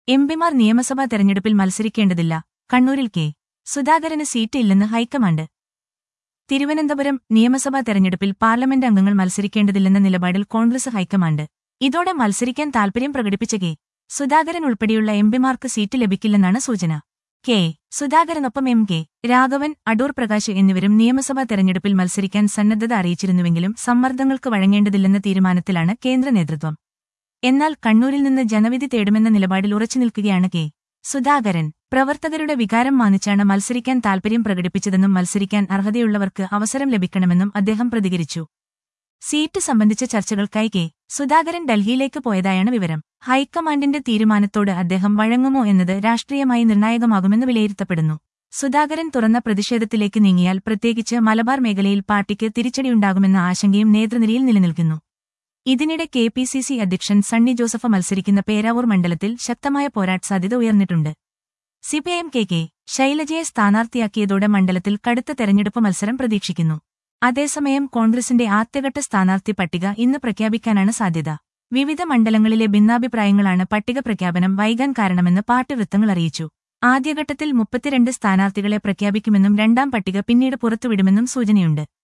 എംപിമാർ നിയമസഭാ തെരഞ്ഞെടുപ്പിൽ മത്സരിക്കേണ്ടതില്ല കണ്ണൂരിൽ കെ സുധാകരന് സീറ്റ് ഇല്ലെന്ന് ഹൈക്കമാൻഡ് തിരുവനന്തപുരം നിയമസഭാ തെരഞ്ഞെടുപ്പിൽ പാർലമെന്റ് അംഗങ്ങൾ മത്സരിക്കേണ്ടതില്ലെന്ന നിലപാടിൽ കോൺഗ്രസ് ഹൈക്കമാൻഡ് ഇതോടെ മത്സരിക്കാൻ താൽപര്യം പ്രകടിപ്പിച്ച കെ സുധാകരൻ ഉൾപ്പെടെയുള്ള എംപിമാർക്ക് സീറ്റ് ലഭിക്കില്ലെന്നാണ് സൂചന കെ സുധാകരനൊപ്പം എം കെ രാഘവൻ അടൂർ പ്രകാശ് എന്നിവരും നിയമസഭാ തെരഞ്ഞെടുപ്പിൽ മത്സരിക്കാൻ സന്നദ്ധത അറിയിച്ചിരുന്നുവെങ്കിലും സമ്മർദ്ദങ്ങൾക്ക് വഴങ്ങേണ്ടതില്ലെന്ന തീരുമാനത്തിലാണ് കേന്ദ്ര നേതൃത്വം എന്നാൽ കണ്ണൂരിൽ നിന്ന് ജനവിധി തേടുമെന്ന നിലപാടിൽ ഉറച്ചുനിൽക്കുകയാണ് കെ സുധാകരൻ പ്രവർത്തകരുടെ വികാരം മാനിച്ചാണ് മത്സരിക്കാൻ താൽപര്യം പ്രകടിപ്പിച്ചതെന്നും മത്സരിക്കാൻ അർഹതയുള്ളവർക്ക് അവസരം ലഭിക്കണമെന്നും അദ്ദേഹം പ്രതികരിച്ചു സീറ്റ് സംബന്ധിച്ച ചർച്ചകൾക്കായി കെ സുധാകരൻ ഡൽഹിയിലേക്ക് പോയതായാണ് വിവരം ഹൈക്കമാൻഡിന്റെ തീരുമാനത്തോട് അദ്ദേഹം വഴങ്ങുമോ എന്നത് രാഷ്ട്രീയമായി നിർണായകമാകുമെന്ന് വിലയിരുത്തപ്പെടുന്നു സുധാകരൻ തുറന്ന പ്രതിഷേധത്തിലേക്ക് നീങ്ങിയാൽ പ്രത്യേകിച്ച് മലബാർ മേഖലയിൽ പാർട്ടിക്ക് തിരിച്ചടിയുണ്ടാകുമെന്ന ആശങ്കയും നേതൃനിരയിൽ നിലനിൽക്കുന്നു ഇതിനിടെ കെ പി സി സി അധ്യക്ഷൻ സണ്ണി ജോസഫ് മത്സരിക്കുന്ന പേരാവൂർ മണ്ഡലത്തിൽ ശക്തമായ പോരാട്ട സാധ്യത ഉയർന്നിട്ടുണ്ട് സിപിഐഎം കെ കെ ശൈലജയെ സ്ഥാനാർത്ഥിയാക്കിയതോടെ മണ്ഡലത്തിൽ കടുത്ത തെരഞ്ഞെടുപ്പ് മത്സരം പ്രതീക്ഷിക്കുന്നു അതേസമയം കോൺഗ്രസിന്റെ ആദ്യഘട്ട സ്ഥാനാർത്ഥി പട്ടിക ഇന്ന് പ്രഖ്യാപിക്കാനാണ് സാധ്യത വിവിധ മണ്ഡലങ്ങളിലെ ഭിന്നാഭിപ്രായങ്ങളാണ് പട്ടിക പ്രഖ്യാപനം വൈകാൻ കാരണമെന്ന് പാർട്ടി വൃത്തങ്ങൾ അറിയിച്ചു ആദ്യഘട്ടത്തിൽ മുപ്പത്തിരണ്ട് സ്ഥാനാർത്ഥികളെ പ്രഖ്യാപിക്കുമെന്നും രണ്ടാം പട്ടിക പിന്നീട് പുറത്തുവിടുമെന്നും സൂചനയുണ്ട്